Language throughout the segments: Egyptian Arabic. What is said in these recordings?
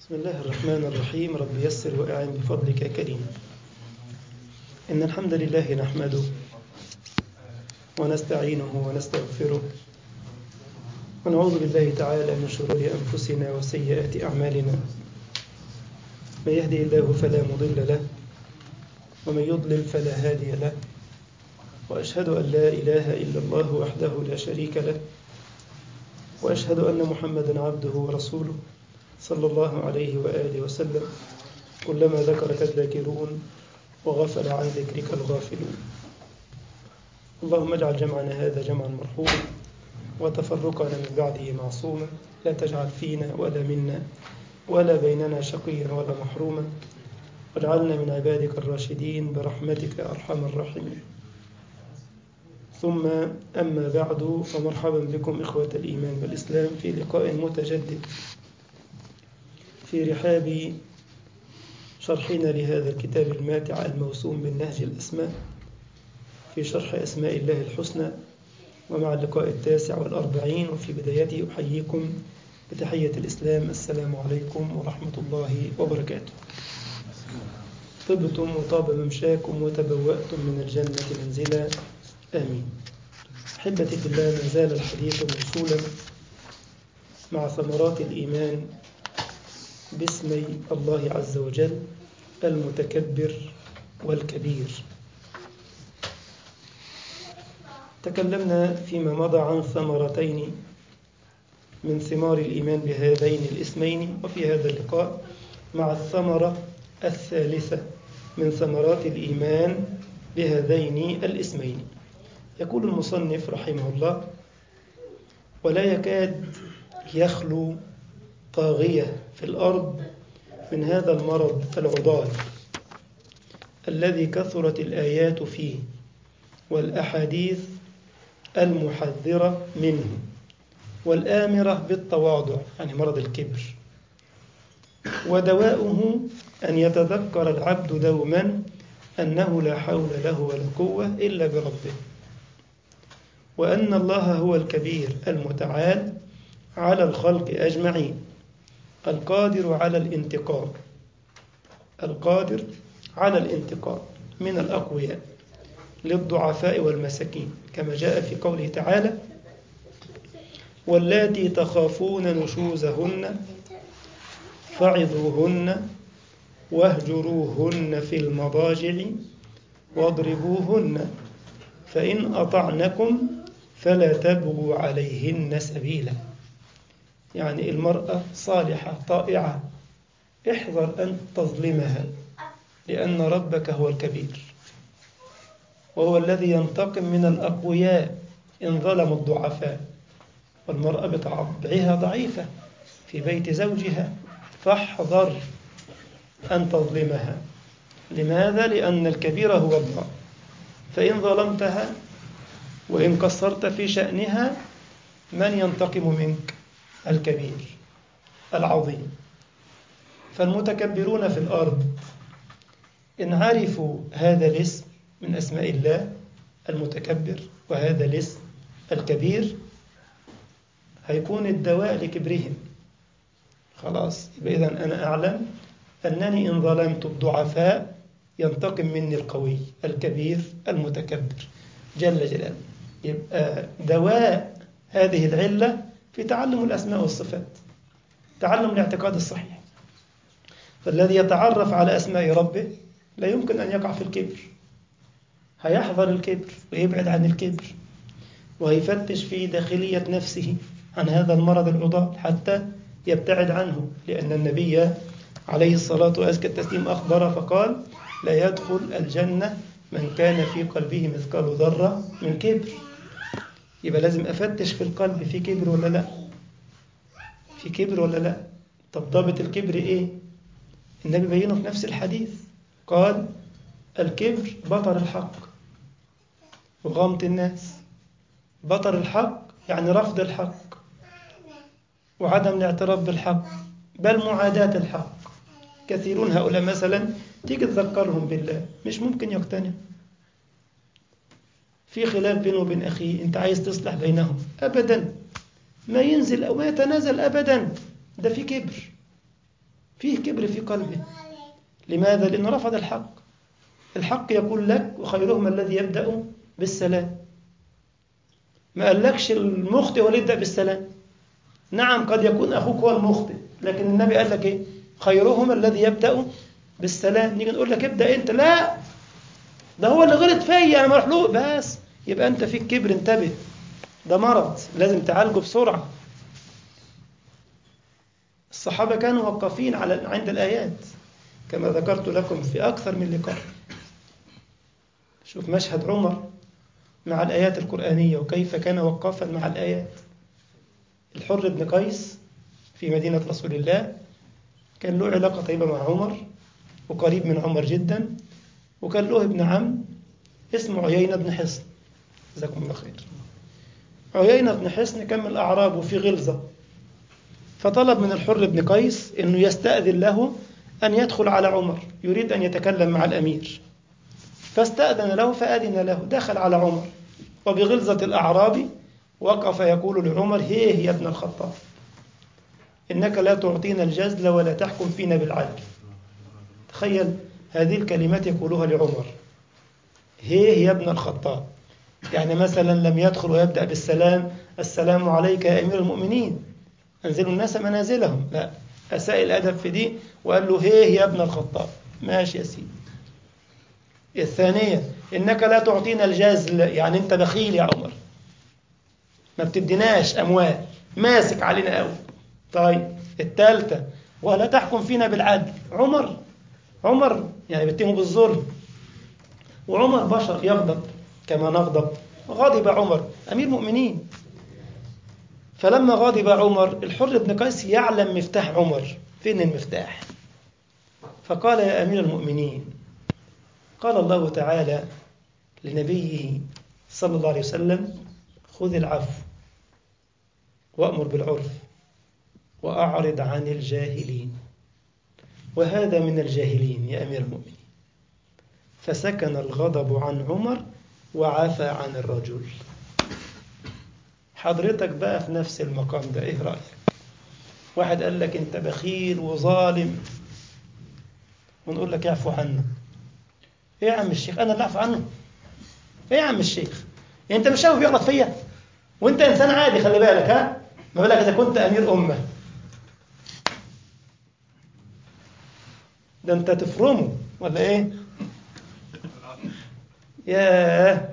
بسم الله الرحمن الرحيم رب يسر وأعن بفضلك يا كريم إن الحمد لله نحمده ونستعينه ونستغفره ونعوذ بالله تعالى من شرور أنفسنا وسيئات أعمالنا من يهدي الله فلا مضل له ومن يضلل فلا هادي له وأشهد أن لا إله إلا الله وحده لا شريك له وأشهد أن محمدا عبده ورسوله صلى الله عليه وآله وسلم كلما ذكرك الذاكرون وغفل عن ذكرك الغافلون اللهم اجعل جمعنا هذا جمعا مرحوما وتفرقنا من بعده معصوما لا تجعل فينا ولا منا ولا بيننا شقيا ولا محروما واجعلنا من عبادك الراشدين برحمتك يا أرحم الراحمين ثم أما بعد فمرحبا بكم إخوة الإيمان والإسلام في لقاء متجدد في رحاب شرحنا لهذا الكتاب الماتع الموسوم بالنهج الأسماء في شرح أسماء الله الحسنى ومع اللقاء التاسع والأربعين وفي بدايته أحييكم بتحية الإسلام السلام عليكم ورحمة الله وبركاته طبتم وطاب ممشاكم وتبوأتم من الجنة منزلا آمين أحبتي في الله ما زال الحديث موصولا مع ثمرات الإيمان باسمي الله عز وجل المتكبر والكبير تكلمنا فيما مضى عن ثمرتين من ثمار الإيمان بهذين الاسمين وفي هذا اللقاء مع الثمرة الثالثة من ثمرات الإيمان بهذين الاسمين يقول المصنف رحمه الله ولا يكاد يخلو طاغية في الأرض من هذا المرض العضال الذي كثرت الآيات فيه والأحاديث المحذرة منه والآمرة بالتواضع يعني مرض الكبر ودواؤه أن يتذكر العبد دوما أنه لا حول له ولا قوة إلا بربه وأن الله هو الكبير المتعال على الخلق أجمعين القادر على الانتقام القادر على الانتقام من الأقوياء للضعفاء والمساكين كما جاء في قوله تعالى واللاتي تخافون نشوزهن فعظوهن واهجروهن في المضاجع واضربوهن فإن أطعنكم فلا تبغوا عليهن سبيلا يعني المرأة صالحة طائعة احذر أن تظلمها لأن ربك هو الكبير وهو الذي ينتقم من الأقوياء إن ظلموا الضعفاء والمرأة بطبعها ضعيفة في بيت زوجها فاحذر أن تظلمها لماذا؟ لأن الكبير هو الله فإن ظلمتها وإن قصرت في شأنها من ينتقم منك؟ الكبير العظيم فالمتكبرون في الأرض إن عرفوا هذا الاسم من أسماء الله المتكبر وهذا الاسم الكبير هيكون الدواء لكبرهم خلاص يبقى إذا أنا أعلم أنني إن ظلمت الضعفاء ينتقم مني القوي الكبير المتكبر جل جلاله يبقى دواء هذه العلة في تعلم الأسماء والصفات تعلم الاعتقاد الصحيح فالذي يتعرف على أسماء ربه لا يمكن أن يقع في الكبر هيحذر الكبر ويبعد عن الكبر ويفتش في داخلية نفسه عن هذا المرض العضال حتى يبتعد عنه لأن النبي عليه الصلاة وأزكى التسليم أخبر فقال لا يدخل الجنة من كان في قلبه مثقال ذرة من كبر يبقى لازم أفتش في القلب في كبر ولا لا في كبر ولا لا طب ضابط الكبر إيه النبي بينه في نفس الحديث قال الكبر بطر الحق وغامة الناس بطر الحق يعني رفض الحق وعدم الاعتراف بالحق بل معاداة الحق كثيرون هؤلاء مثلا تيجي تذكرهم بالله مش ممكن يقتنع في خلاف بينه وبين أخيه أنت عايز تصلح بينهم أبدا ما ينزل أو ما يتنازل أبدا ده في كبر فيه كبر في قلبه لماذا؟ لأنه رفض الحق الحق يقول لك وخيرهم الذي يبدأ بالسلام ما قالكش المخطئ هو اللي يبدأ بالسلام نعم قد يكون أخوك هو المخطئ لكن النبي قال لك إيه خيرهم الذي يبدأ بالسلام نيجي نقول لك ابدأ أنت لا ده هو اللي غلط فيا أنا مخلوق بس يبقى أنت فيك كبر انتبه ده مرض لازم تعالجه بسرعة الصحابة كانوا وقفين على عند الآيات كما ذكرت لكم في أكثر من لقاء شوف مشهد عمر مع الآيات القرآنية وكيف كان وقافا مع الآيات الحر بن قيس في مدينة رسول الله كان له علاقة طيبة مع عمر وقريب من عمر جدا وكان له ابن عم اسمه عيينة بن حصن جزاكم الله خير عيينة بن حصن كان من الأعراب وفي غلظة فطلب من الحر بن قيس أنه يستأذن له أن يدخل على عمر يريد أن يتكلم مع الأمير فاستأذن له فأذن له دخل على عمر وبغلظة الأعراب وقف يقول لعمر هيه يا ابن الخطاب إنك لا تعطينا الجزل ولا تحكم فينا بالعدل تخيل هذه الكلمات يقولها لعمر هيه يا ابن الخطاب يعني مثلا لم يدخل ويبدأ بالسلام السلام عليك يا أمير المؤمنين أنزلوا الناس منازلهم لا أساء الأدب في دي وقال له هيه يا ابن الخطاب ماشي يا سيدي الثانية إنك لا تعطينا الجزل يعني أنت بخيل يا عمر ما بتديناش أموال ماسك علينا قوي طيب الثالثة ولا تحكم فينا بالعدل عمر عمر يعني بيتهمه بالظلم وعمر بشر يغضب كما نغضب غضب عمر أمير مؤمنين فلما غضب عمر الحر بن قيس يعلم مفتاح عمر فين المفتاح فقال يا أمير المؤمنين قال الله تعالى لنبيه صلى الله عليه وسلم خذ العفو وأمر بالعرف وأعرض عن الجاهلين وهذا من الجاهلين يا أمير المؤمنين فسكن الغضب عن عمر وعفى عن الرجل حضرتك بقى في نفس المقام ده ايه رأيك واحد قال لك انت بخيل وظالم ونقول لك اعفو عنه ايه يا عم الشيخ انا اللي اعفو عنه ايه يا عم الشيخ يعني انت مش شايفه بيغلط فيا وانت انسان عادي خلي بالك ها ما بالك اذا كنت امير امه ده انت تفرمه ولا ايه ياه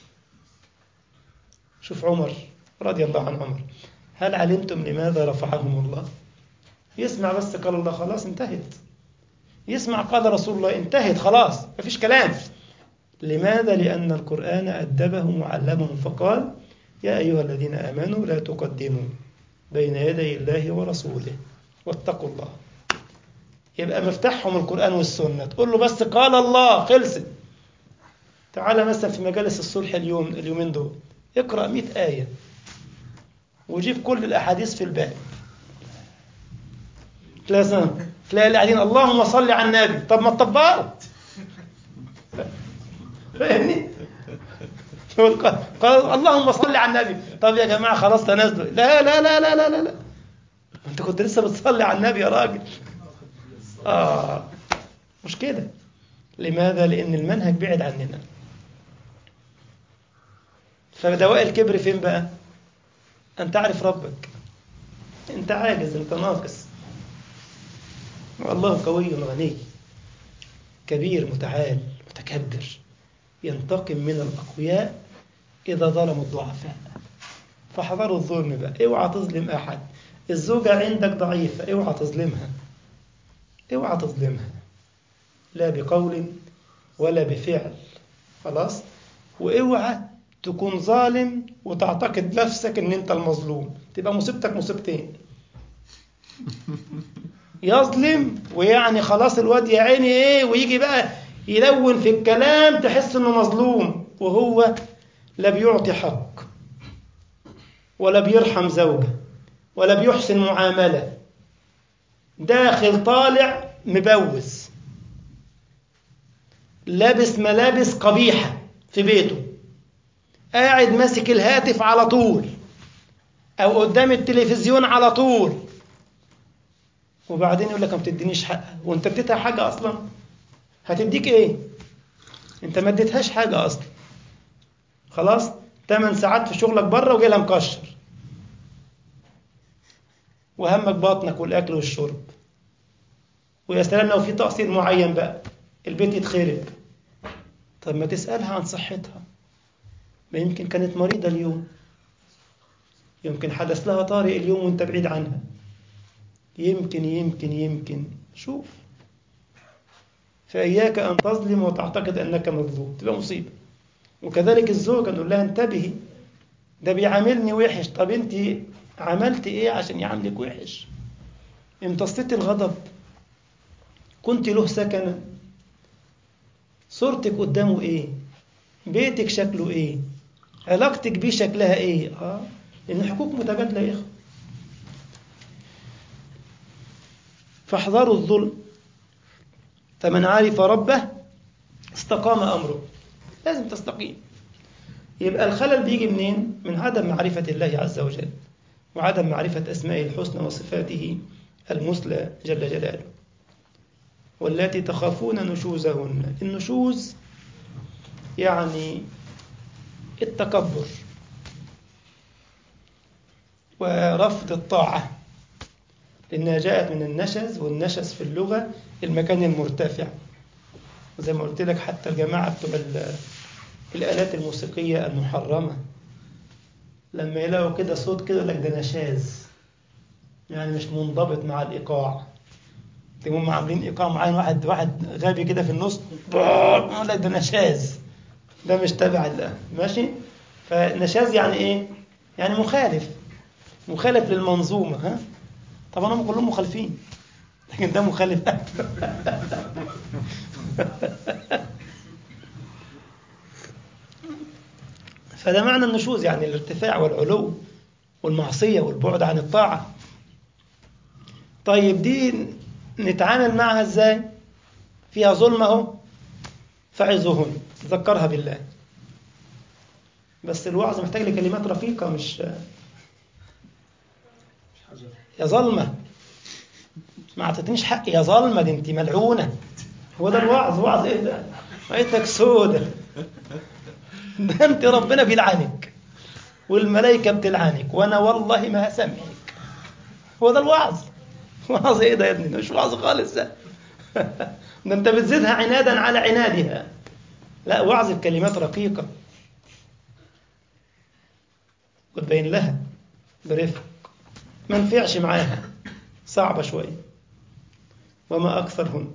شوف عمر رضي الله عن عمر هل علمتم لماذا رفعهم الله يسمع بس قال الله خلاص انتهت يسمع قال رسول الله انتهت خلاص مفيش كلام لماذا لأن القرآن أدبهم وعلمهم فقال يا أيها الذين آمنوا لا تقدموا بين يدي الله ورسوله واتقوا الله يبقى مفتاحهم القرآن والسنة تقول له بس قال الله خلصت تعالى مثلا في مجالس الصلح اليوم اليومين دول اقرأ 100 آية وجيب كل الأحاديث في الباب تلاقي سنة. تلاقي اللي قاعدين اللهم صل على النبي طب ما تطبقه فاهمني قال اللهم صل على النبي طب يا جماعة خلاص تنازلوا لا لا لا لا لا لا, لا. انت كنت لسه بتصلي على النبي يا راجل آه مش كده لماذا لأن المنهج بعد عننا فدواء الكبر فين بقى أن تعرف ربك أنت عاجز أنت ناقص والله قوي غني كبير متعال متكبر ينتقم من الأقوياء إذا ظلموا الضعفاء فحذروا الظلم بقى اوعى تظلم أحد الزوجة عندك ضعيفة اوعى تظلمها اوعى تظلمها لا بقول ولا بفعل خلاص واوعى تكون ظالم وتعتقد نفسك ان انت المظلوم تبقى مصيبتك مصيبتين يظلم ويعني خلاص الواد يا عيني ايه ويجي بقى يلون في الكلام تحس انه مظلوم وهو لا بيعطي حق ولا بيرحم زوجه ولا بيحسن معامله داخل طالع مبوز لابس ملابس قبيحة في بيته قاعد ماسك الهاتف على طول أو قدام التلفزيون على طول وبعدين يقول لك ما بتدينيش حقها وانت اديتها حاجه اصلا هتديك ايه انت ما اديتهاش حاجه اصلا خلاص 8 ساعات في شغلك بره وجاي لها مكشر وهمك بطنك والاكل والشرب ويا سلام لو في تقصير معين بقى البيت يتخرب طب ما تسالها عن صحتها ما يمكن كانت مريضه اليوم يمكن حدث لها طارئ اليوم وانت بعيد عنها يمكن يمكن يمكن شوف فإياك أن تظلم وتعتقد أنك مظلوم تبقى مصيبة وكذلك الزوجة نقول لها انتبهي ده بيعاملني وحش طب انت عملت ايه عشان يعاملك وحش امتصيت الغضب كنت له سكنا صورتك قدامه ايه بيتك شكله ايه علاقتك بيه شكلها ايه اه لان حقوق متبادله يا اخوه فاحذروا الظلم فمن عرف ربه استقام امره لازم تستقيم يبقى الخلل بيجي منين من عدم معرفه الله عز وجل وعدم معرفه اسمائه الحسنى وصفاته المثلى جل جلاله والتي تخافون نشوزهن النشوز يعني التكبر ورفض الطاعة لأنها جاءت من النشز والنشز في اللغة المكان المرتفع وزي ما قلت لك حتى الجماعة بتوع الآلات الموسيقية المحرمة لما يلاقوا كده صوت كده لك ده نشاز يعني مش منضبط مع الإيقاع تقوم عاملين ايقاع معين واحد واحد غبي كده في النص يقول لك ده نشاز ده مش تبع الله ماشي فنشاز يعني ايه يعني مخالف مخالف للمنظومه ها طبعا هم كلهم مخالفين لكن ده مخالف فده معنى النشوز يعني الارتفاع والعلو والمعصيه والبعد عن الطاعه طيب دي نتعامل معها ازاي فيها ظلم اهو فعظهن ذكرها بالله بس الوعظ محتاج لكلمات رقيقة مش يا ظلمة ما اعطيتنيش حق يا ظلمة دي انت ملعونة هو ده الوعظ وعظ ايه ده لقيتك سودة ده انت ربنا بيلعنك والملائكة بتلعنك وانا والله ما هسامحك هو ده الوعظ وعظ ايه ده يا ابني مش وعظ خالص ده ده انت بتزيدها عنادا على عنادها لا وعظ بكلمات رقيقة وتبين لها برفق ما نفعش معاها صعبة شوية وما أكثرهن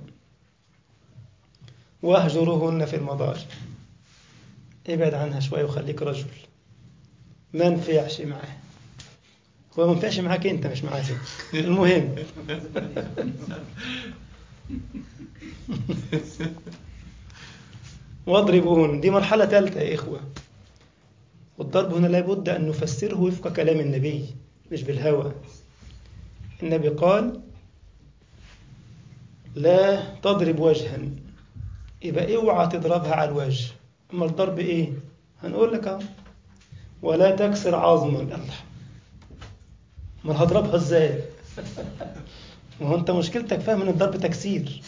واهجرهن في المضاجع ابعد عنها شوية وخليك رجل ما نفعش معاها هو ما ينفعش معاك انت مش معاك المهم واضربوهن دي مرحلة ثالثة يا إخوة والضرب هنا لابد أن نفسره وفق كلام النبي مش بالهوى النبي قال لا تضرب وجها يبقى اوعى تضربها على الوجه اما الضرب ايه هنقول لك اهو ولا تكسر عظما الله امال هضربها ازاي ما هو انت مشكلتك فاهم ان الضرب تكسير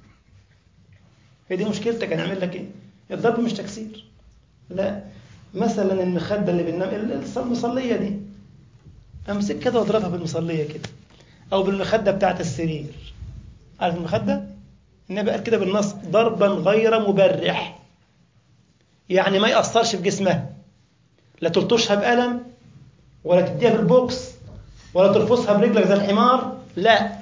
هي دي مشكلتك هنعمل لك ايه الضرب مش تكسير لا مثلا المخده اللي بننام المصليه دي امسك كده واضربها بالمصليه كده او بالمخده بتاعه السرير عارف المخده النبي قال كده بالنص ضربا غير مبرح يعني ما يأثرش في جسمها لا تلطشها بقلم ولا تديها بالبوكس ولا ترفصها برجلك زي الحمار لا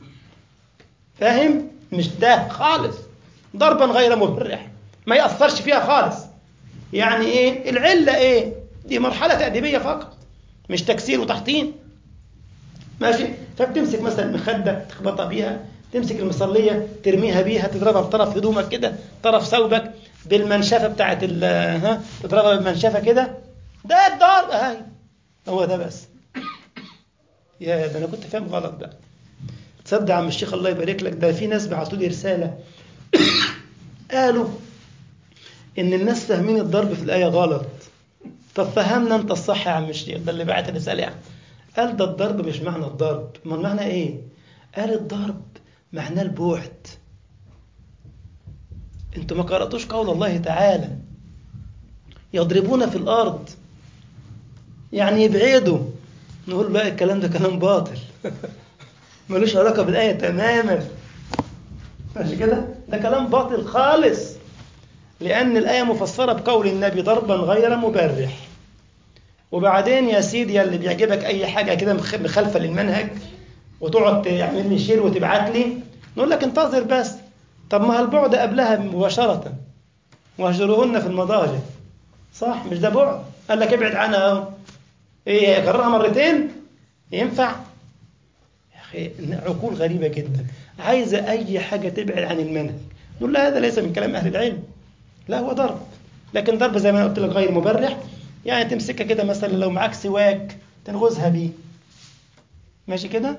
فاهم مش ده خالص ضربا غير مبرح ما يأثرش فيها خالص يعني ايه العلة ايه دي مرحلة تأديبية فقط مش تكسير وتحطيم ماشي فبتمسك مثلا مخدة تخبطها بيها تمسك المصلية ترميها بيها تضربها بطرف هدومك كده طرف ثوبك بالمنشفة بتاعت ال ها تضربها بالمنشفة كده ده الضرب هاي هو ده بس يا ده انا كنت فاهم غلط بقى تصدق عم الشيخ الله يبارك لك ده في ناس بعتوا لي رسالة قالوا ان الناس فاهمين الضرب في الآية غلط طب فهمنا انت الصح يا عم الشيخ ده اللي بعت الرسالة يعني قال ده الضرب مش معنى الضرب امال معنى ايه قال الضرب معناه البعد انتوا ما قرأتوش قول الله تعالى يضربون في الأرض يعني يبعدوا نقول لا الكلام ده كلام باطل ملوش علاقة بالآية تماما ماشي كده ده كلام باطل خالص لأن الآية مفسرة بقول النبي ضربا غير مبرح وبعدين يا سيدي اللي بيعجبك أي حاجة كده مخالفة للمنهج وتقعد تعمل لي شير وتبعت لي نقول لك انتظر بس طب ما البعد قبلها مباشرة واهجروهن في المضاجع صح مش ده بعد قال لك ابعد عنها اهو ايه كررها مرتين ينفع يا اخي عقول غريبة جدا عايزة أي حاجة تبعد عن المنهج نقول لا هذا ليس من كلام أهل العلم لا هو ضرب لكن ضرب زي ما قلت لك غير مبرح يعني تمسكها كده مثلا لو معاك سواك تنغزها بيه ماشي كده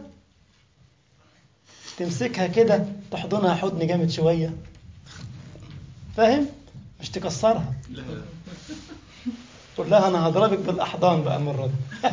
تمسكها كده تحضنها حضن جامد شوية فاهم مش تكسرها قول لها انا هضربك بالاحضان بقى المره دي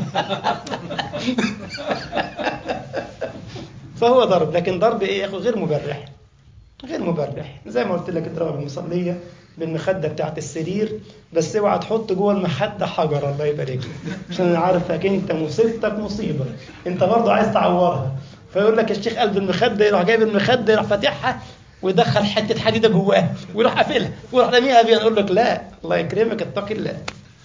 فهو ضرب لكن ضرب ايه يا اخي غير مبرح غير مبرح زي ما قلت لك اضرب المصليه بالمخده بتاعت السرير بس اوعى تحط جوه المخده حجر الله يبارك لك عشان انا عارفك انت مصيبتك مصيبه انت برضه عايز تعورها فيقول لك الشيخ قلب المخده يروح جايب المخده يروح فاتحها ويدخل حته حديده جواها ويروح قافلها ويروح راميها فيها نقول لك لا الله يكرمك اتق الله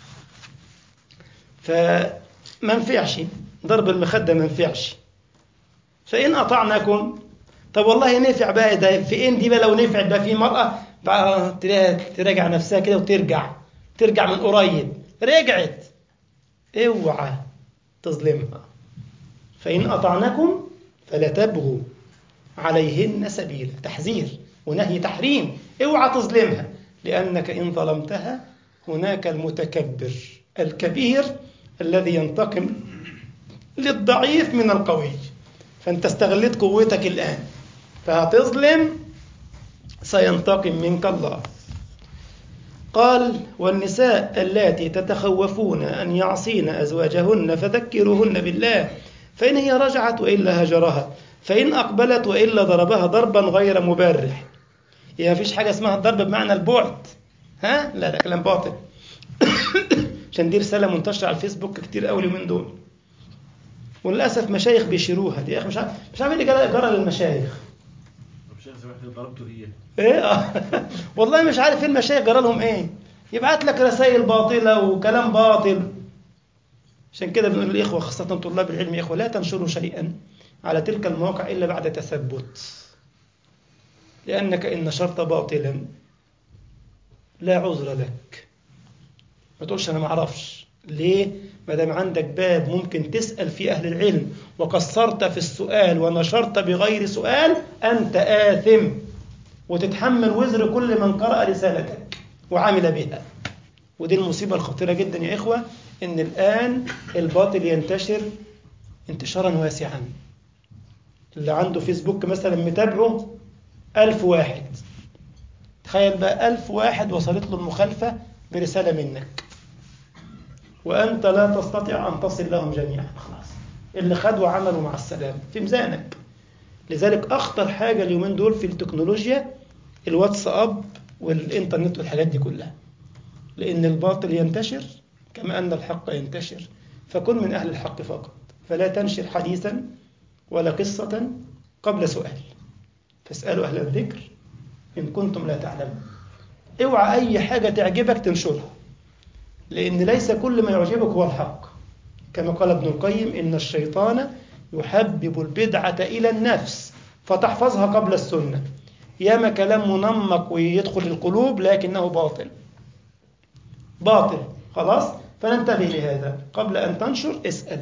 فما نفعش ضرب المخده ما نفعش فإن أطعناكم طب والله نفع بقى ده في إن دي بقى لو نفعت بقى في مرأة بقى تراجع نفسها كده وترجع ترجع من قريب رجعت اوعى تظلمها فإن أطعناكم فلا تبغوا عليهن سبيلا تحذير ونهي تحريم اوعى تظلمها لأنك إن ظلمتها هناك المتكبر الكبير الذي ينتقم للضعيف من القوي فانت استغلت قوتك الآن فهتظلم سينتقم منك الله قال والنساء اللاتي تتخوفون أن يعصين أزواجهن فذكروهن بالله فإن هي رجعت وإلا هجرها فإن أقبلت وإلا ضربها ضربا غير مبرح يعني مفيش حاجة اسمها الضرب بمعنى البعد ها لا ده كلام باطل عشان دي رسالة منتشرة على الفيسبوك كتير قوي من دول وللاسف مشايخ بيشيروها دي يا اخي مش عارف مش عارف ايه اللي جرى للمشايخ الشيخ سمعت ضربته هي ايه آه. والله مش عارف ايه المشايخ جرى لهم ايه يبعت لك رسائل باطله وكلام باطل عشان كده بنقول للاخوه خاصه طلاب العلم يا اخوه لا تنشروا شيئا على تلك المواقع الا بعد تثبت لانك ان نشرت باطلا لا عذر لك ما تقولش انا ما اعرفش ليه ما دام عندك باب ممكن تسأل فيه أهل العلم وقصرت في السؤال ونشرت بغير سؤال أنت آثم وتتحمل وزر كل من قرأ رسالتك وعمل بها ودي المصيبة الخطيرة جدا يا إخوة إن الآن الباطل ينتشر انتشارا واسعا اللي عنده فيسبوك مثلا متابعه ألف واحد تخيل بقى ألف واحد وصلت له المخالفة برسالة منك وأنت لا تستطيع أن تصل لهم جميعا خلاص اللي خدوا عملوا مع السلامة في ميزانك لذلك أخطر حاجة اليومين دول في التكنولوجيا الواتساب والإنترنت والحاجات دي كلها لأن الباطل ينتشر كما أن الحق ينتشر فكن من أهل الحق فقط فلا تنشر حديثا ولا قصة قبل سؤال فاسألوا أهل الذكر إن كنتم لا تعلمون اوعى أي حاجة تعجبك تنشرها لأن ليس كل ما يعجبك هو الحق كما قال ابن القيم إن الشيطان يحبب البدعة إلى النفس فتحفظها قبل السنة ياما كلام منمق ويدخل القلوب لكنه باطل باطل خلاص فننتبه لهذا قبل أن تنشر اسأل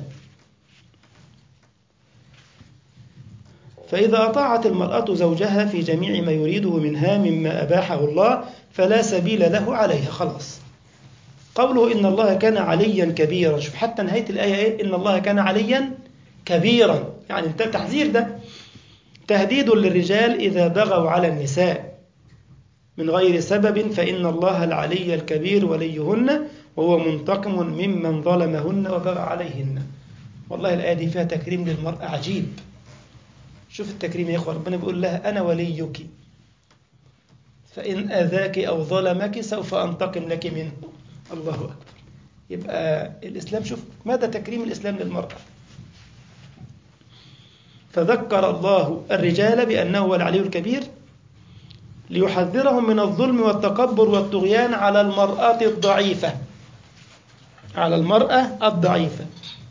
فإذا أطاعت المرأة زوجها في جميع ما يريده منها مما أباحه الله فلا سبيل له عليها خلاص قوله إن الله كان عليا كبيرا شوف حتى نهاية الآية إيه إن الله كان عليا كبيرا يعني ده تحذير ده تهديد للرجال إذا بغوا على النساء من غير سبب فإن الله العلي الكبير وليهن وهو منتقم ممن ظلمهن وبغى عليهن والله الآية دي فيها تكريم للمرأة عجيب شوف التكريم يا إخوة ربنا بيقول لها أنا وليك فإن أذاك أو ظلمك سوف أنتقم لك منه الله أكبر يبقى الإسلام شوف ماذا تكريم الإسلام للمرأة فذكر الله الرجال بأنه هو العلي الكبير ليحذرهم من الظلم والتكبر والطغيان على المرأة الضعيفة على المرأة الضعيفة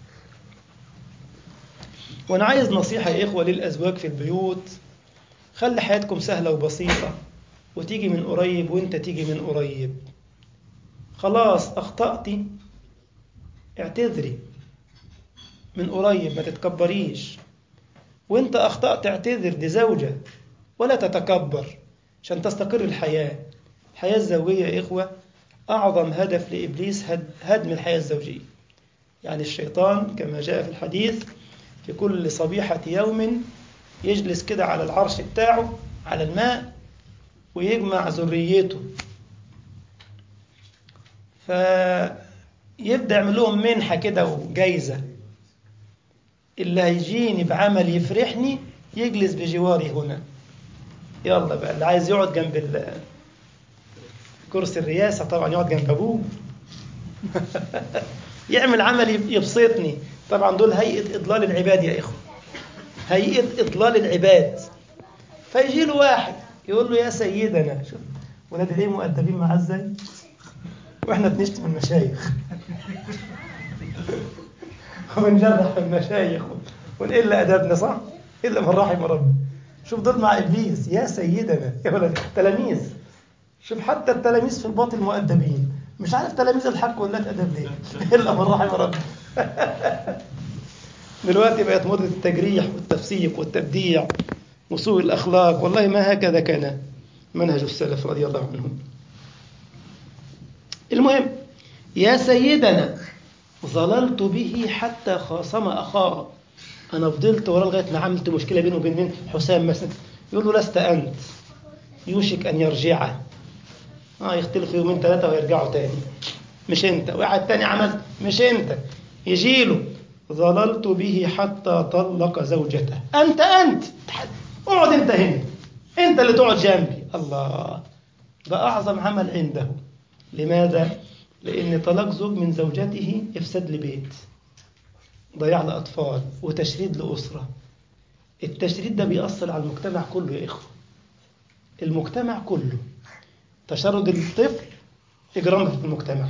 وأنا عايز نصيحة يا إخوة للأزواج في البيوت خلي حياتكم سهلة وبسيطة وتيجي من قريب وانت تيجي من قريب خلاص أخطأتي اعتذري من قريب ما تتكبريش وانت أخطأت اعتذر دي زوجة ولا تتكبر عشان تستقر الحياة الحياة الزوجية يا إخوة أعظم هدف لإبليس هد- هدم الحياة الزوجية يعني الشيطان كما جاء في الحديث في كل صبيحة يوم يجلس كده على العرش بتاعه على الماء ويجمع ذريته فيبدأ يعمل لهم منحة كده وجايزة اللي هيجيني بعمل يفرحني يجلس بجواري هنا يلا بقى اللي عايز يقعد جنب ال- كرسي الرئاسة طبعا يقعد جنب أبوه يعمل عمل يب- يبسطني طبعا دول هيئة إضلال العباد يا إخوة هيئة إضلال العباد فيجي له واحد يقول له يا سيدنا شوف ولاد الايه مؤدبين معاه ازاي واحنا بنشتم المشايخ ونجرح في المشايخ ونقل ادبنا صح الا من رحم ربي شوف دول مع ابليس يا سيدنا يا ولد تلاميذ شوف حتى التلاميذ في الباطل مؤدبين مش عارف تلاميذ الحق ولا ادب ليه الا من رحم ربي دلوقتي بقت موضه التجريح والتفسيق والتبديع وسوء الاخلاق والله ما هكذا كان منهج السلف رضي الله عنهم المهم يا سيدنا ظللت به حتى خاصم أخاه أنا فضلت وراه لغاية ما عملت مشكلة بينه وبين مين حسام مثلا يقول له لست أنت يوشك أن يرجع آه يختلفوا يومين ثلاثة ويرجعوا تاني مش أنت واحد تاني عمل مش أنت يجيله ظللت به حتى طلق زوجته أنت أنت اقعد أنت هنا أنت اللي تقعد جنبي الله ده أعظم عمل عنده لماذا؟ لأن طلاق زوج من زوجته إفساد لبيت ضياع لأطفال وتشريد لأسرة التشريد ده بيأثر على المجتمع كله يا إخوة المجتمع كله تشرد الطفل إجرام في المجتمع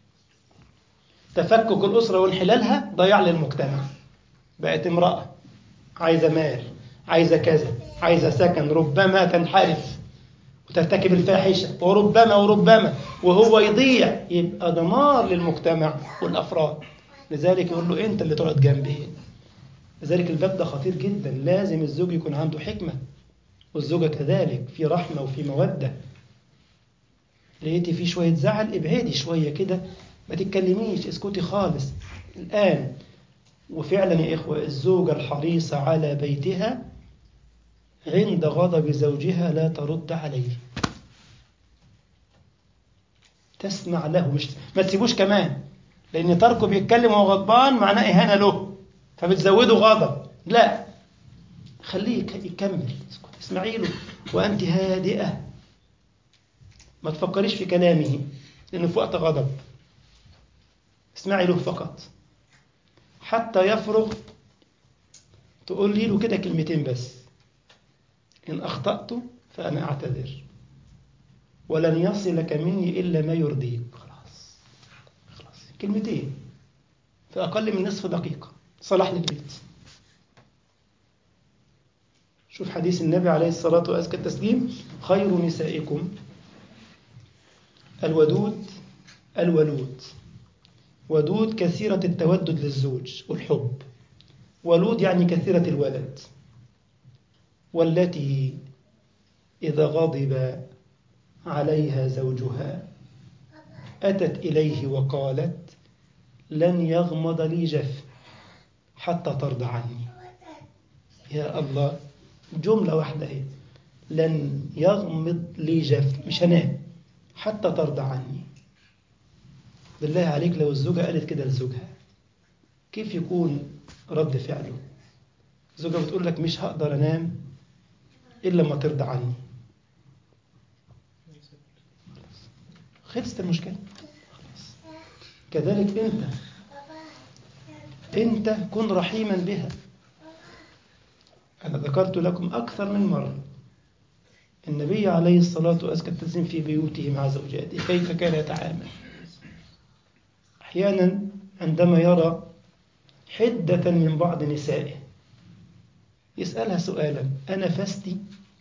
تفكك الأسرة وانحلالها ضياع للمجتمع بقت امرأة عايزة مال عايزة كذا عايزة سكن ربما تنحرف وترتكب الفاحشة وربما وربما وهو يضيع يبقى دمار للمجتمع والأفراد لذلك يقول له أنت اللي تقعد جنبي لذلك الباب ده خطير جدا لازم الزوج يكون عنده حكمة والزوجة كذلك في رحمة وفي مودة لقيتي في شوية زعل ابعدي شوية كده ما تتكلميش اسكتي خالص الآن وفعلا يا إخوة الزوجة الحريصة على بيتها عند غضب زوجها لا ترد عليه تسمع له مش ما تسيبوش كمان لأن تركه بيتكلم وهو غضبان معناه إهانة له فبتزوده غضب لا خليه يكمل اسكت اسمعي له وأنت هادئة ما تفكريش في كلامه لأنه في وقت غضب اسمعي له فقط حتى يفرغ تقول له كده كلمتين بس إن أخطأت فأنا أعتذر ولن يصلك مني إلا ما يرضيك خلاص خلاص كلمتين في أقل من نصف دقيقة صلاح للبيت شوف حديث النبي عليه الصلاة وأزكى التسليم خير نسائكم الودود الولود ودود كثيرة التودد للزوج والحب ولود يعني كثيرة الولد والتي إذا غضب عليها زوجها أتت إليه وقالت لن يغمض لي جف حتى ترضى عني يا الله جملة واحدة هي لن يغمض لي جف مش هنام حتى ترضى عني بالله عليك لو الزوجة قالت كده لزوجها كيف يكون رد فعله زوجة بتقول لك مش هقدر أنام إلا ما ترضى عني خلصت المشكلة كذلك أنت أنت كن رحيما بها أنا ذكرت لكم أكثر من مرة النبي عليه الصلاة وأزكى التسليم في بيوته مع زوجاته كيف كان يتعامل أحيانا عندما يرى حدة من بعض نسائه يسألها سؤالا أنا فستي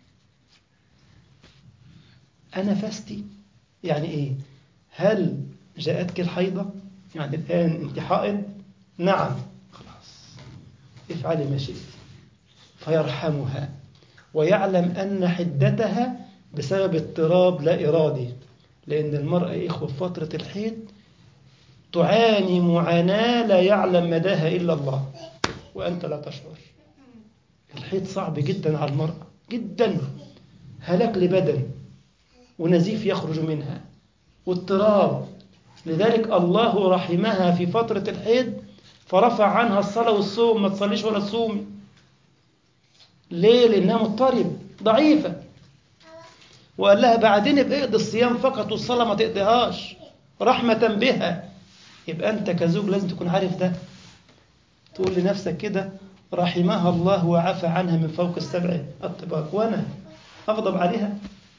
أنا فستي يعني إيه هل جاءتك الحيضة يعني الآن أنت حائض نعم خلاص افعلي ما شئت فيرحمها ويعلم أن حدتها بسبب اضطراب لا إرادي لأن المرأة إخوة في فترة الحيض تعاني معاناة لا يعلم مداها إلا الله وأنت لا تشعر الحيض صعب جدا على المرأة جدا هلاك لبدن ونزيف يخرج منها واضطراب لذلك الله رحمها في فترة الحيض فرفع عنها الصلاة والصوم ما تصليش ولا تصومي ليه؟ لأنها مضطرب ضعيفة وقال لها بعدين ابقى اقضي الصيام فقط والصلاة ما تقضيهاش رحمة بها يبقى أنت كزوج لازم تكون عارف ده تقول لنفسك كده رحمها الله وعفى عنها من فوق السبع الطباق وأنا أغضب عليها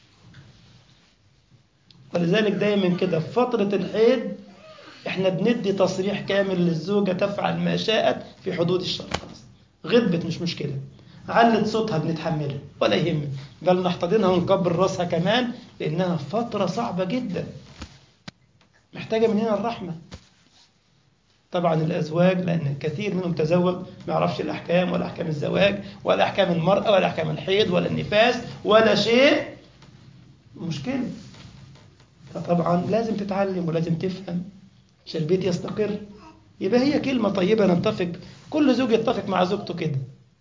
ولذلك دايما كده في فترة الحيض احنا بندي تصريح كامل للزوجة تفعل ما شاءت في حدود الشرع خلاص غضبت مش مشكلة علت صوتها بنتحملها ولا يهمك بل نحتضنها ونكبر راسها كمان لأنها فترة صعبة جدا محتاجة مننا الرحمة طبعا الأزواج لأن كثير منهم تزوج ما يعرفش الأحكام ولا أحكام الزواج ولا أحكام المرأة ولا أحكام الحيض ولا النفاس ولا شيء مشكلة فطبعا لازم تتعلم ولازم تفهم عشان البيت يستقر يبقى هي كلمة طيبة نتفق كل زوج يتفق مع زوجته كده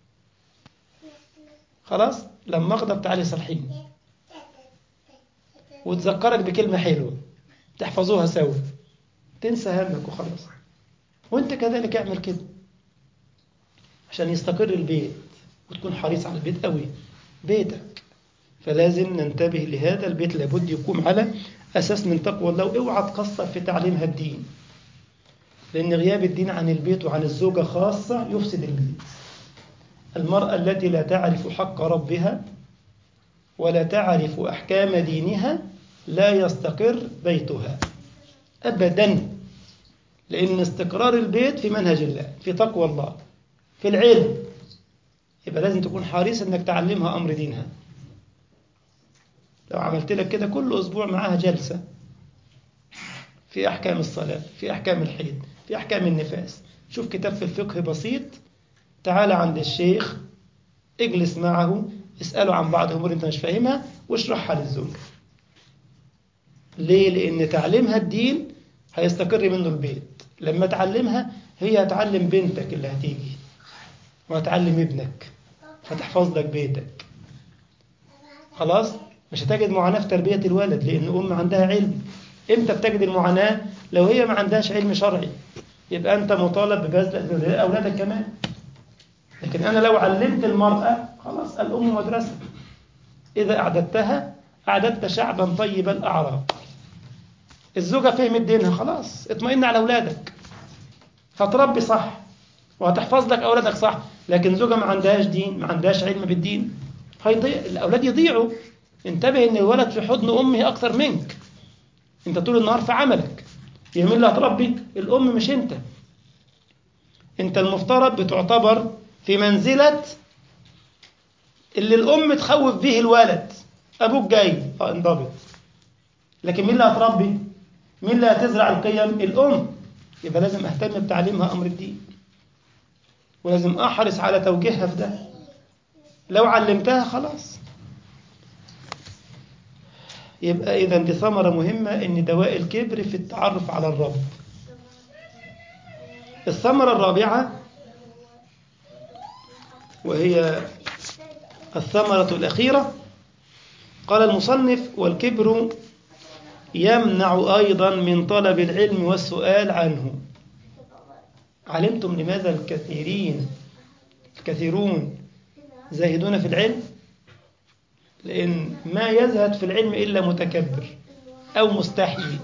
خلاص لما اغضب تعالي صالحيني وتذكرك بكلمة حلوة تحفظوها سوا تنسى همك وخلاص وانت كذلك اعمل كده عشان يستقر البيت وتكون حريص على البيت قوي بيتك فلازم ننتبه لهذا البيت لابد يقوم على أساس من تقوى الله واوعى تقصر في تعليمها الدين لأن غياب الدين عن البيت وعن الزوجة خاصة يفسد البيت المرأة التي لا تعرف حق ربها ولا تعرف أحكام دينها لا يستقر بيتها أبدا لأن استقرار البيت في منهج الله في تقوى الله في العلم يبقى لازم تكون حريص أنك تعلمها أمر دينها لو عملت لك كده كل أسبوع معاها جلسة في أحكام الصلاة في أحكام الحيض في أحكام النفاس شوف كتاب في الفقه بسيط تعال عند الشيخ اجلس معه اسأله عن بعض الأمور أنت مش فاهمها واشرحها للزوج ليه؟ لأن تعليمها الدين هيستقر منه البيت لما تعلمها هي هتعلم بنتك اللي هتيجي وهتعلم ابنك فتحفظ لك بيتك خلاص مش هتجد معاناة في تربية الولد لأن أم عندها علم إمتى بتجد المعاناة لو هي ما عندهاش علم شرعي يبقى أنت مطالب ببذل أولادك كمان لكن أنا لو علمت المرأة خلاص الأم مدرسة إذا أعددتها أعددت شعبا طيب الأعراق الزوجة فهمت دينها خلاص اطمئن على أولادك هتربي صح وهتحفظ لك أولادك صح لكن زوجة ما عندهاش دين ما عندهاش علم بالدين هيضيع الأولاد يضيعوا انتبه ان الولد في حضن امه اكثر منك انت طول النهار في عملك يا مين اللي هتربي الام مش انت انت المفترض بتعتبر في منزلة اللي الام تخوف به الولد ابوك جاي اه انضبط لكن مين اللي هتربي مين اللي هتزرع القيم الام يبقى لازم اهتم بتعليمها امر الدين ولازم احرص على توجيهها في ده لو علمتها خلاص يبقى إذا دي ثمرة مهمة إن دواء الكبر في التعرف على الرب الثمرة الرابعة وهي الثمرة الأخيرة قال المصنف والكبر يمنع أيضا من طلب العلم والسؤال عنه علمتم لماذا الكثيرين كثيرون زاهدون في العلم لأن ما يزهد في العلم إلا متكبر أو مستحيي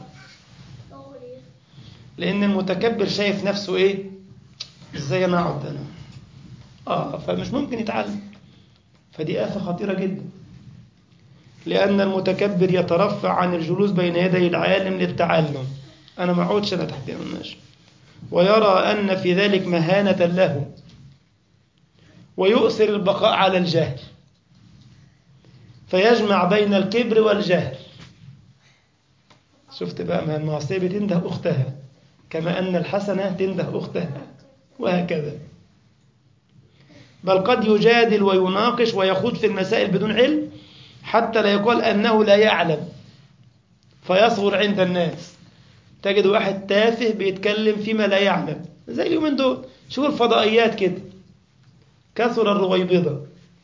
لأن المتكبر شايف نفسه إيه إزاي أنا أقعد أنا آه فمش ممكن يتعلم فدي آفة خطيرة جدا لأن المتكبر يترفع عن الجلوس بين يدي العالم للتعلم أنا ما أقعدش أنا تحت الناس ويرى أن في ذلك مهانة له ويؤثر البقاء على الجهل فيجمع بين الكبر والجهل شفت بقى ما المعصية بتنده أختها كما أن الحسنة تنده أختها وهكذا بل قد يجادل ويناقش ويخوض في المسائل بدون علم حتى لا يقال أنه لا يعلم فيصغر عند الناس تجد واحد تافه بيتكلم فيما لا يعلم زي اليومين دول شوف الفضائيات كده كثر الرويبضة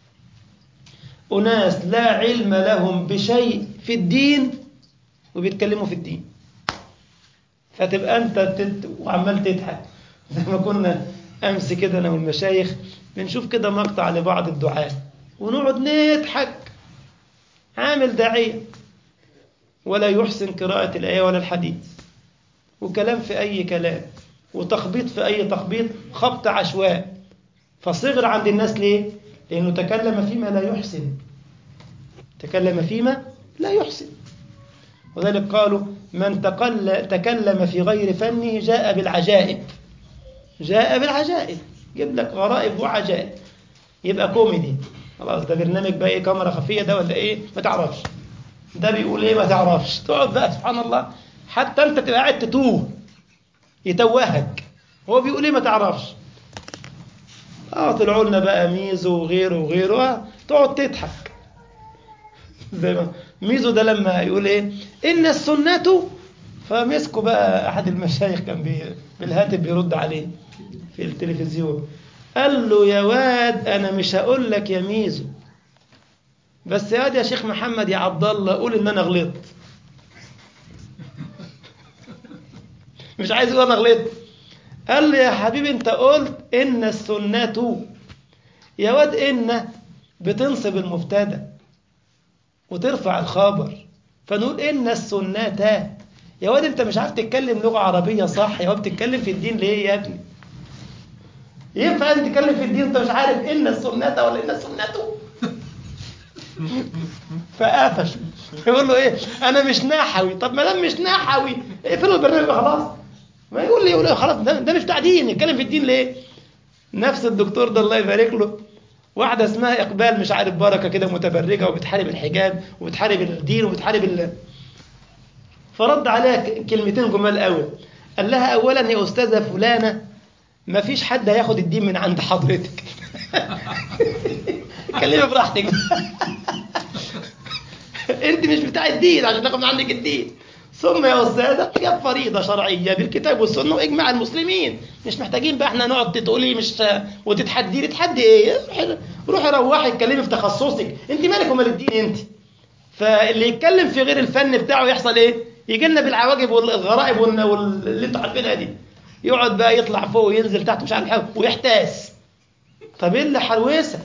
أناس لا علم لهم بشيء في الدين وبيتكلموا في الدين فتبقى أنت تت... وعمال تضحك زي ما كنا أمس كده أنا والمشايخ بنشوف كده مقطع لبعض الدعاة ونقعد نضحك عامل داعية ولا يحسن قراءة الآية ولا الحديث وكلام في أي كلام وتخبيط في أي تخبيط خبط عشواء فصغر عند الناس ليه؟ لأنه تكلم فيما لا يحسن تكلم فيما لا يحسن وذلك قالوا من تقل تكلم في غير فنه جاء بالعجائب جاء بالعجائب جيب لك غرائب وعجائب يبقى كوميدي خلاص ده برنامج بقى ايه كاميرا خفيه ده ولا ايه ما تعرفش ده بيقول ايه ما تعرفش تقعد بقى سبحان الله حتى انت تبقى قاعد تتوه يتوهك هو بيقول ايه ما تعرفش اه طلعوا لنا بقى ميزو وغيره وغيره آه تقعد تضحك زي ما ميزو ده لما يقول ايه ان السنه فمسكوا بقى احد المشايخ كان بي بالهاتف بيرد عليه في التلفزيون قال له يا واد انا مش هقول لك يا ميزو بس يا واد يا شيخ محمد يا عبد الله قول ان انا غلطت مش عايز يقول انا غلطت قال له يا حبيبي انت قلت ان السنة يا واد ان بتنصب المبتدا وترفع الخبر فنقول ان السنة يا واد انت مش عارف تتكلم لغة عربية صح يا واد بتتكلم في الدين ليه يا ابني ينفع انت تتكلم في الدين انت مش عارف ان السنة ولا ان السنة فقفش يقول له ايه انا مش نحوي طب ما دام مش نحوي اقفلوا البرنامج خلاص ما يقول لي يقول لي خلاص ده, ده مش بتاع دين يتكلم في الدين ليه نفس الدكتور ده الله يبارك له واحدة اسمها إقبال مش عارف بركة كده متبرجة وبتحارب الحجاب وبتحارب الدين وبتحارب ال... فرد عليها كلمتين جمال قوي قال لها أولا يا أستاذة فلانة ما فيش حد هياخد الدين من عند حضرتك اتكلمي براحتك انت مش بتاع الدين عشان ناخد من عندك الدين ثم يا استاذه جاب فريضه شرعيه بالكتاب والسنه واجماع المسلمين مش محتاجين بقى احنا نقعد تقولي مش وتتحدي لي تحدي ايه روحي روحي اتكلمي في تخصصك انت مالك ومال الدين انت فاللي يتكلم في غير الفن بتاعه يحصل ايه يجي لنا بالعواجب والغرائب واللي انتوا عارفينها دي يقعد بقى يطلع فوق وينزل تحت مش عارف حاجه ويحتاس طب ايه اللي حروسك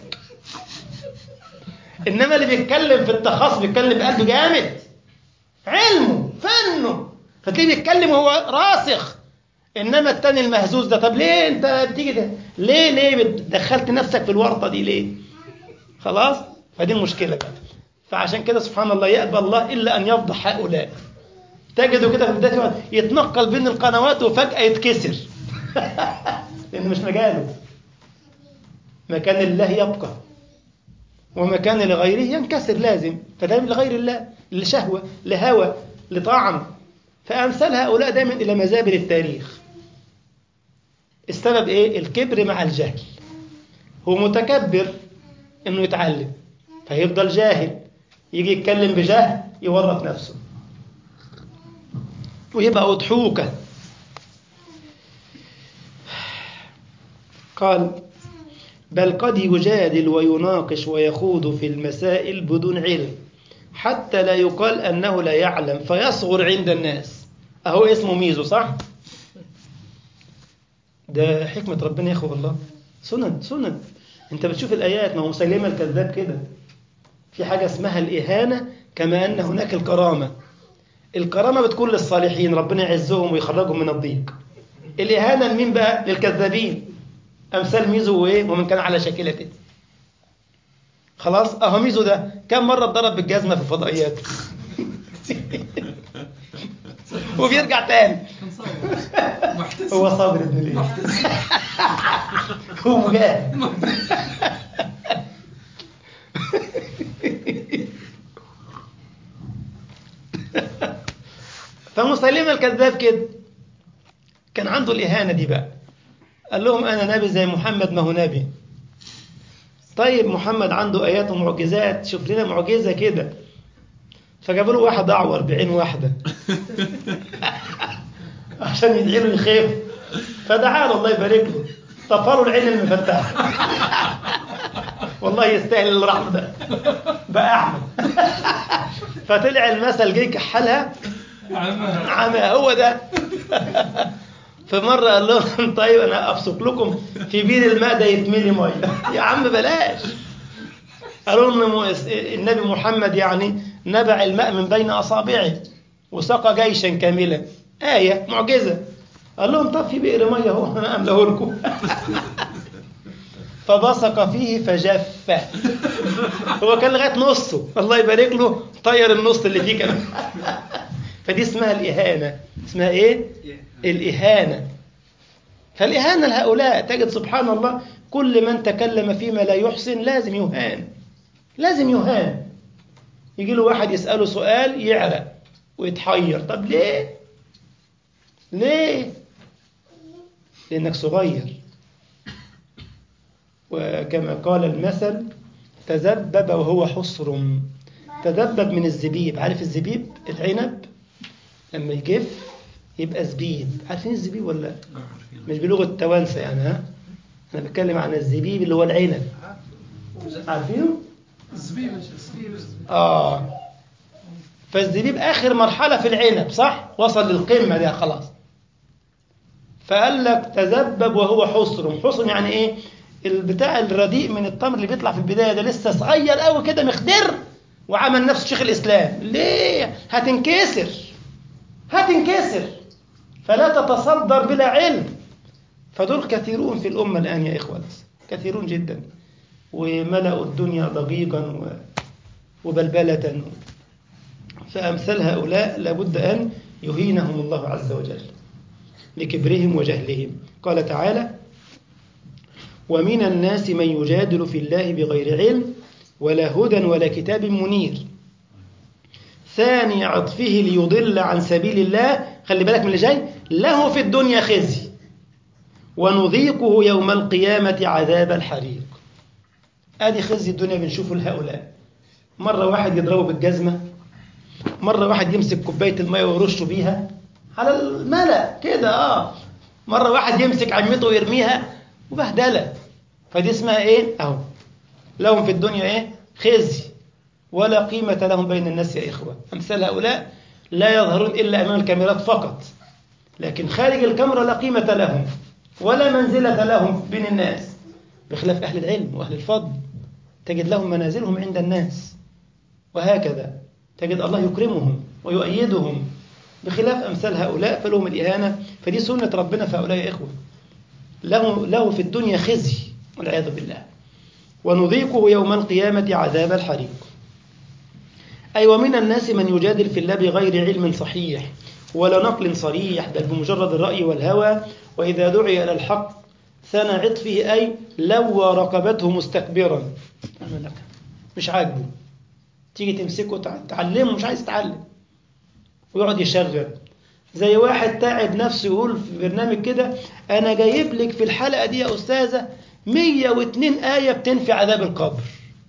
انما اللي بيتكلم في التخصص بيتكلم بقلبه جامد علمه فنه فتلاقيه بيتكلم وهو راسخ انما التاني المهزوز ده طب ليه انت بتيجي ده ليه ليه دخلت نفسك في الورطه دي ليه خلاص فدي المشكله بقى فعشان كده سبحان الله يأبى الله الا ان يفضح هؤلاء تجده كده في بداية يتنقل بين القنوات وفجأة يتكسر لأنه مش مجاله مكان الله يبقى ومكان لغيره ينكسر لازم فده لغير الله لشهوة لهوى لطعم فأمثال هؤلاء دائما إلى مزابل التاريخ السبب إيه؟ الكبر مع الجهل هو متكبر إنه يتعلم فيفضل جاهل يجي يتكلم بجهل يورط نفسه ويبقى أضحوكة قال بل قد يجادل ويناقش ويخوض في المسائل بدون علم حتى لا يقال أنه لا يعلم فيصغر عند الناس أهو اسمه ميزو صح؟ ده حكمة ربنا يا أخو الله سنن سنن انت بتشوف الايات ما هو مسيلمه الكذاب كده في حاجه اسمها الاهانه كما ان هناك الكرامه الكرامه بتكون للصالحين ربنا يعزهم ويخرجهم من الضيق الاهانه لمين بقى للكذابين امثال ميزو وايه ومن كان على شاكلته خلاص اهو ميزو ده كم مره اتضرب بالجزمه في الفضائيات وبيرجع تاني كان صابر محتسب هو صابر ابن ليه هو مجاهد فمسيلمة الكذاب كده كان عنده الإهانة دي بقى قال لهم أنا نبي زي محمد ما هو نبي طيب محمد عنده آيات ومعجزات شوف لنا معجزة كده فجابوا له واحد أعور بعين واحدة عشان يدعي له يخاف فدعا له الله يبارك له طفروا العين المفتحة والله يستاهل الرحمة ده بقى أحمد فطلع المثل جه كحلها عمها عمى هو ده فمرة قال لهم طيب أنا أبصق لكم في بير الماء ده يتملي مية يا عم بلاش قالوا لهم النبي محمد يعني نبع الماء من بين أصابعه وسقى جيشا كاملا آية معجزة قال لهم طب في بئر مية هو أنا أملاه لكم فبصق فيه فجف هو كان لغاية نصه الله يبارك له طير النص اللي فيه كمان فدي اسمها الإهانة اسمها إيه؟ الإهانة فالإهانة لهؤلاء تجد سبحان الله كل من تكلم فيما لا يحسن لازم يهان لازم يهان يجي له واحد يسأله سؤال يعرق ويتحير طب ليه؟ ليه؟ لأنك صغير وكما قال المثل تذبب وهو حصر تذبب من الزبيب عارف الزبيب العنب لما يجف يبقى زبيب عارفين الزبيب ولا لا؟ مش بلغة التوانسة يعني ها أنا بتكلم عن الزبيب اللي هو العنب عارفينه؟ الزبيب الزبيب آه فالزبيب آخر مرحلة في العنب صح؟ وصل للقمة ده خلاص فقال لك تذبب وهو حصر حصر يعني إيه؟ البتاع الرديء من التمر اللي بيطلع في البداية ده لسه صغير قوي كده مخدر وعمل نفسه شيخ الإسلام ليه؟ هتنكسر هتنكسر فلا تتصدر بلا علم فدول كثيرون في الأمة الآن يا إخوة كثيرون جدا وملأوا الدنيا ضجيجا و... وبلبلة فأمثال هؤلاء لابد أن يهينهم الله عز وجل لكبرهم وجهلهم قال تعالى ومن الناس من يجادل في الله بغير علم ولا هدى ولا كتاب منير ثاني عطفه ليضل عن سبيل الله خلي بالك من اللي جاي له في الدنيا خزي ونذيقه يوم القيامة عذاب الحريق ادي خزي الدنيا بنشوفه لهؤلاء مرة واحد يضربه بالجزمة مرة واحد يمسك كوباية المية ويرشه بيها على الملأ كده اه مرة واحد يمسك عمته ويرميها وبهدلة فدي اسمها ايه اهو لهم في الدنيا ايه خزي ولا قيمة لهم بين الناس يا إخوة أمثال هؤلاء لا يظهرون إلا أمام الكاميرات فقط لكن خارج الكاميرا لا قيمة لهم ولا منزلة لهم بين الناس بخلاف أهل العلم وأهل الفضل تجد لهم منازلهم عند الناس وهكذا تجد الله يكرمهم ويؤيدهم بخلاف أمثال هؤلاء فلهم الإهانة فدي سنة ربنا في هؤلاء يا إخوة له, له في الدنيا خزي والعياذ بالله ونذيقه يوم القيامة عذاب الحريق أي ومن الناس من يجادل في الله بغير علم صحيح ولا نقل صريح بل بمجرد الرأي والهوى وإذا دعي إلى الحق ثنى عطفه أي لوى رقبته مستكبرا مش عاجبه تيجي تمسكه تعلمه مش عايز يتعلم ويقعد يشغل زي واحد تعب نفسه يقول في برنامج كده أنا جايب لك في الحلقة دي يا أستاذة 102 آية بتنفي عذاب القبر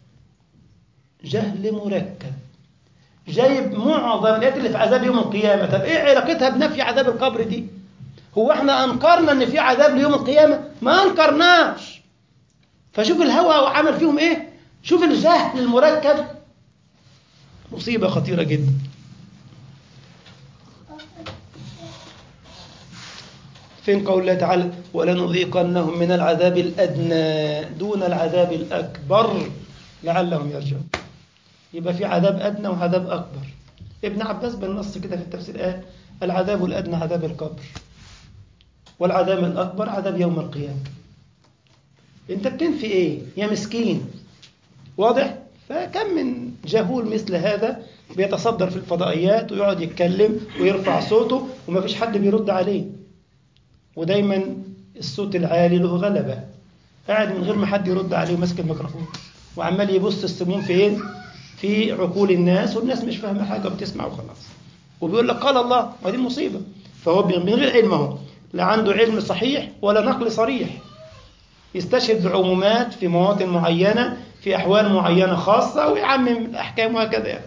جهل مركب جايب معظم الآيات اللي في عذاب يوم القيامة طب إيه علاقتها بنفي عذاب القبر دي هو احنا أنكرنا أن في عذاب ليوم القيامة ما أنكرناش فشوف الهوى وعمل فيهم إيه شوف الجهل المركب مصيبة خطيرة جدا فين قول الله تعالى ولنذيقنهم من العذاب الأدنى دون العذاب الأكبر لعلهم يرجعون يبقى في عذاب أدنى وعذاب أكبر ابن عباس بالنص كده في التفسير قال العذاب الأدنى عذاب القبر والعذاب الأكبر عذاب يوم القيامة انت بتنفي ايه يا مسكين واضح فكم من جهول مثل هذا بيتصدر في الفضائيات ويقعد يتكلم ويرفع صوته وما فيش حد بيرد عليه ودايما الصوت العالي له غلبة قاعد من غير ما حد يرد عليه وماسك الميكروفون وعمال يبص السموم فين في عقول الناس والناس مش فاهمة حاجة وبتسمع وخلاص وبيقول لك قال الله ودي المصيبة فهو من غير علم اهو لا عنده علم صحيح ولا نقل صريح يستشهد بعمومات في مواطن معينة في أحوال معينة خاصة ويعمم الأحكام وهكذا يعني.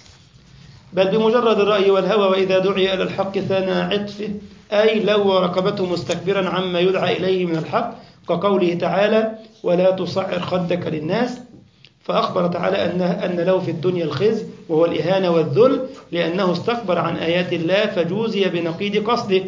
بل بمجرد الرأي والهوى وإذا دعي إلى الحق ثنى عطفه أي لو ركبته مستكبرا عما يدعى إليه من الحق كقوله تعالى ولا تصعر خدك للناس فأخبر تعالى أن أن له في الدنيا الخزي وهو الإهانة والذل لأنه استكبر عن آيات الله فجوزي بنقيض قصده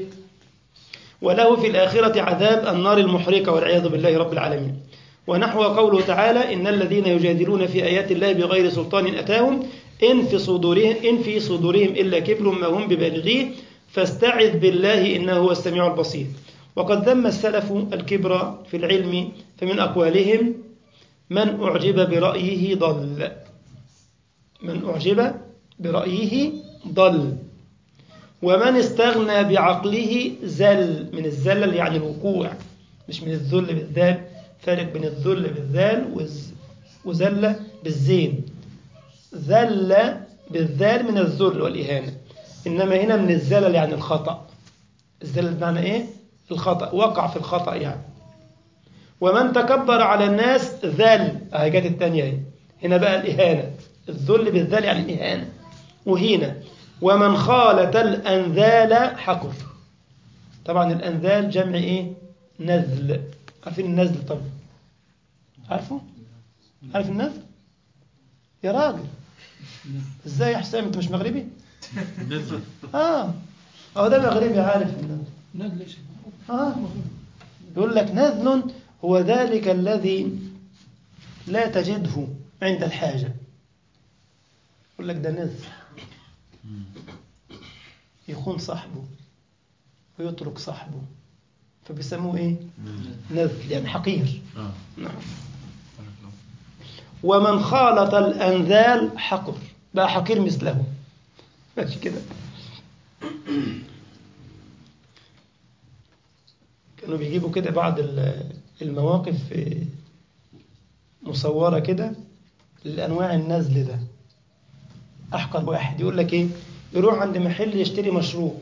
وله في الآخرة عذاب النار المحرقة والعياذ بالله رب العالمين ونحو قوله تعالى إن الذين يجادلون في آيات الله بغير سلطان أتاهم إن في صدورهم إن في صدورهم إلا كبر ما هم ببالغيه فاستعذ بالله إنه هو السميع البصير وقد ذم السلف الكبر في العلم فمن أقوالهم من أعجب برأيه ضل من أعجب برأيه ضل ومن استغنى بعقله زل من الزلل يعني الوقوع مش من الذل بالذال فارق بين الذل بالذال وز- وزل بالزين ذل بالذال من الذل والإهانة إنما هنا من الزلل يعني الخطأ الزلل بمعنى إيه؟ الخطأ وقع في الخطأ يعني ومن تكبر على الناس ذل اهي جت الثانية اهي هنا بقى الإهانة الذل بالذل يعني الإهانة وهنا ومن خالط الأنذال حقر طبعا الأنذال جمع إيه؟ نذل عارفين النذل طبعا عارفه؟ عارف النذل؟ يا راجل ازاي يا حسام انت مش مغربي؟ نزل اه اه ده مغربي عارف النذل نادي ليش آه. يقول لك نذل هو ذلك الذي لا تجده عند الحاجة يقول لك ده نذل يخون صاحبه ويترك صاحبه فبيسموه ايه نذل يعني حقير اه نعم ومن خالط الأنذال حقر بقى حقير مثله ماشي كده كانوا بيجيبوا كده بعض ال- المواقف آه، مصورة كده لأنواع النزل ده أحقر واحد يقول لك إيه يروح عند محل يشتري مشروب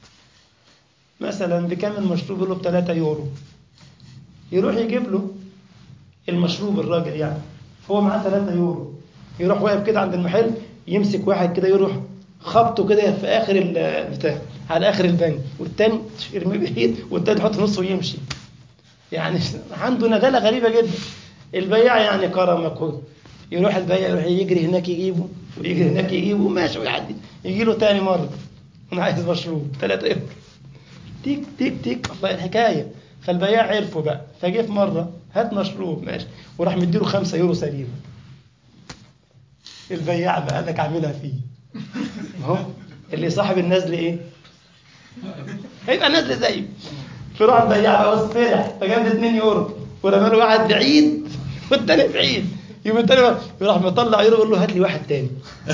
مثلا بكام المشروب يقول له ب 3 يورو يروح يجيب له المشروب الراجل يعني هو معاه 3 يورو يروح واقف كده عند المحل يمسك واحد كده يروح خبطه كده في اخر البتاع على اخر البنك والتاني يرميه بعيد والتاني يحط نصه ويمشي يعني عنده ندالة غريبة جدا البياع يعني كرمك يروح البياع يروح يجري هناك يجيبه ويجري هناك يجيبه وماشي ويعدي يجي له تاني مرة انا عايز مشروب 3 يورو تيك تيك تيك الله الحكاية فالبياع عرفه بقى فجه في مرة هات مشروب ماشي وراح مديله 5 يورو سليم البياع بقى قال لك اعملها فيه اهو اللي صاحب النزل ايه هيبقى نزل زيه فراح البياع بقى بص فرح فجاب 2 يورو ورمى له واحد بعيد والتاني بعيد يوم التاني بقى يروح مطلع يورو يقول له هات لي واحد تاني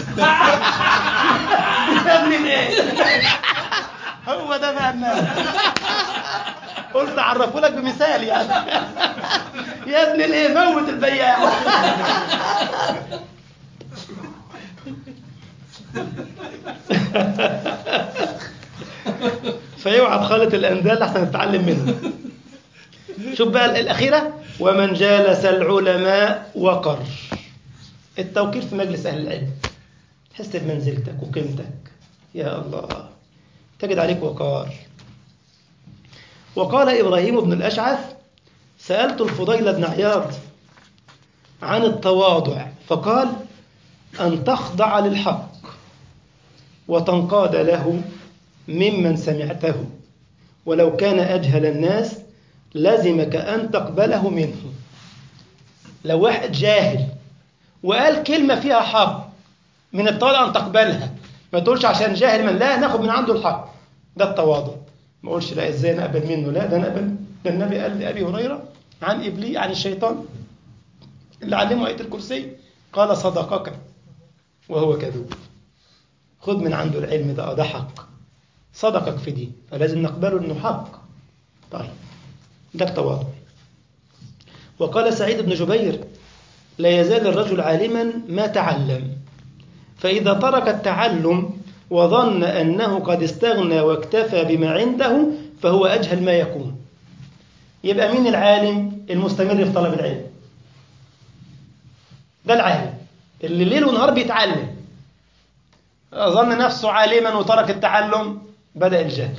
يا ابني ايه هو ده بقى الناس قلت اعرفه لك بمثال يعني يا ابن الايه موت البياع فيوعى بخالة الأندال عشان نتعلم منه شوف بقى الأخيرة ومن جالس العلماء وقر التوقير في مجلس أهل العلم تحس بمنزلتك وقيمتك يا الله تجد عليك وقار وقال إبراهيم بن الأشعث سألت الفضيل بن عياض عن التواضع فقال أن تخضع للحق وتنقاد له ممن سمعته ولو كان أجهل الناس لزمك أن تقبله منه لو واحد جاهل وقال كلمة فيها حق من التواضع أن تقبلها ما تقولش عشان جاهل من لا ناخد من عنده الحق ده التواضع ما اقولش لا ازاي نقبل منه لا ده نقبل ده النبي قال لأبي هريرة عن إبليس عن الشيطان اللي علمه آية الكرسي قال صدقك وهو كذوب خد من عنده العلم ده آه ده حق صدقك في دي فلازم نقبله انه حق طيب ده التواضع وقال سعيد بن جبير لا يزال الرجل عالما ما تعلم فإذا ترك التعلم وظن أنه قد استغنى واكتفى بما عنده فهو أجهل ما يكون يبقى مين العالم المستمر في طلب العلم ده العالم اللي ليل ونهار بيتعلم ظن نفسه عالما وترك التعلم بدأ الجهل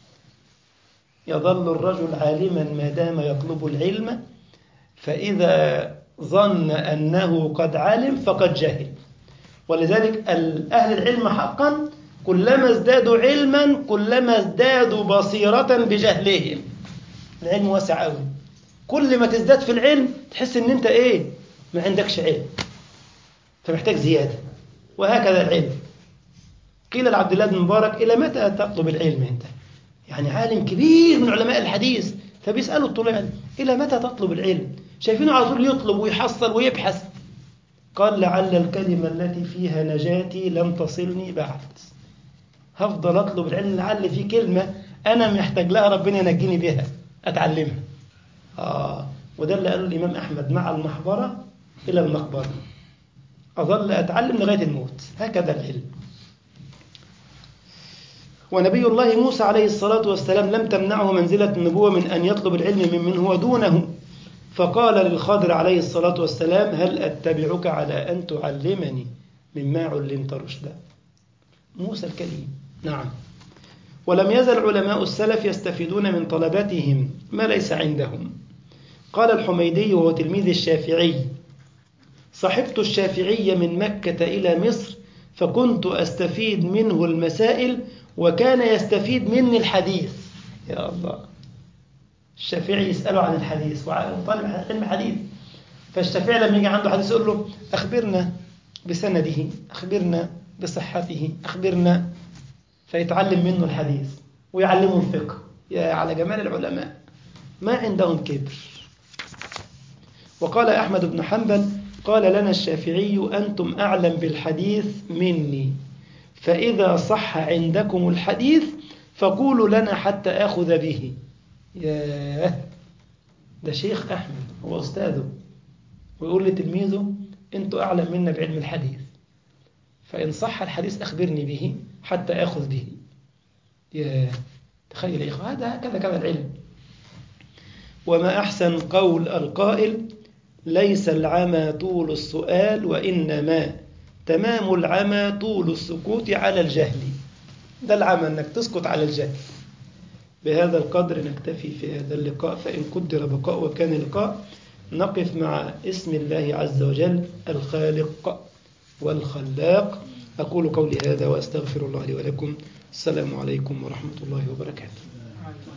يظل الرجل عالما ما دام يطلب العلم فإذا ظن أنه قد علم فقد جهل ولذلك أهل العلم حقا كلما ازدادوا علما كلما ازدادوا بصيرة بجهلهم العلم واسع قوي كل ما تزداد في العلم تحس ان انت ايه ما عندكش علم فمحتاج زيادة وهكذا العلم قيل لعبد الله بن مبارك إلى متى تطلب العلم أنت يعني عالم كبير من علماء الحديث فبيسألوا الطلاب إلى متى تطلب العلم شايفينه على طول يطلب ويحصل ويبحث قال لعل الكلمة التي فيها نجاتي لم تصلني بعد هفضل أطلب العلم لعل في كلمة أنا محتاج لها ربنا ينجيني بها أتعلمها آه وده اللي قاله الإمام أحمد مع المحبرة إلى المقبرة أظل أتعلم لغاية الموت هكذا العلم ونبي الله موسى عليه الصلاة والسلام لم تمنعه منزلة النبوة من أن يطلب العلم ممن هو دونه فقال للخضر عليه الصلاة والسلام هل أتبعك على أن تعلمني مما علمت رشدا موسى الكليم نعم ولم يزل علماء السلف يستفيدون من طلباتهم ما ليس عندهم قال الحميدي وهو تلميذ الشافعي صحبت الشافعي من مكة إلى مصر فكنت أستفيد منه المسائل وكان يستفيد مني الحديث يا الله الشافعي يسأله عن الحديث وطالب علم حديث فالشافعي لما يجي عنده حديث يقول له أخبرنا بسنده أخبرنا بصحته أخبرنا فيتعلم منه الحديث ويعلمه الفقه يا على جمال العلماء ما عندهم كبر وقال أحمد بن حنبل قال لنا الشافعي أنتم أعلم بالحديث مني فإذا صح عندكم الحديث فقولوا لنا حتى آخذ به ياه ده شيخ أحمد هو أستاذه ويقول لتلميذه أنتوا أعلم منا بعلم الحديث فإن صح الحديث أخبرني به حتى آخذ به ياه تخيل يا إخوة هذا هكذا كان العلم وما أحسن قول القائل ليس العمى طول السؤال وإنما تمام العمى طول السكوت على الجهل ده العمى أنك تسكت على الجهل بهذا القدر نكتفي في هذا اللقاء فإن قدر بقاء وكان لقاء نقف مع اسم الله عز وجل الخالق والخلاق أقول قولي هذا وأستغفر الله لي ولكم السلام عليكم ورحمة الله وبركاته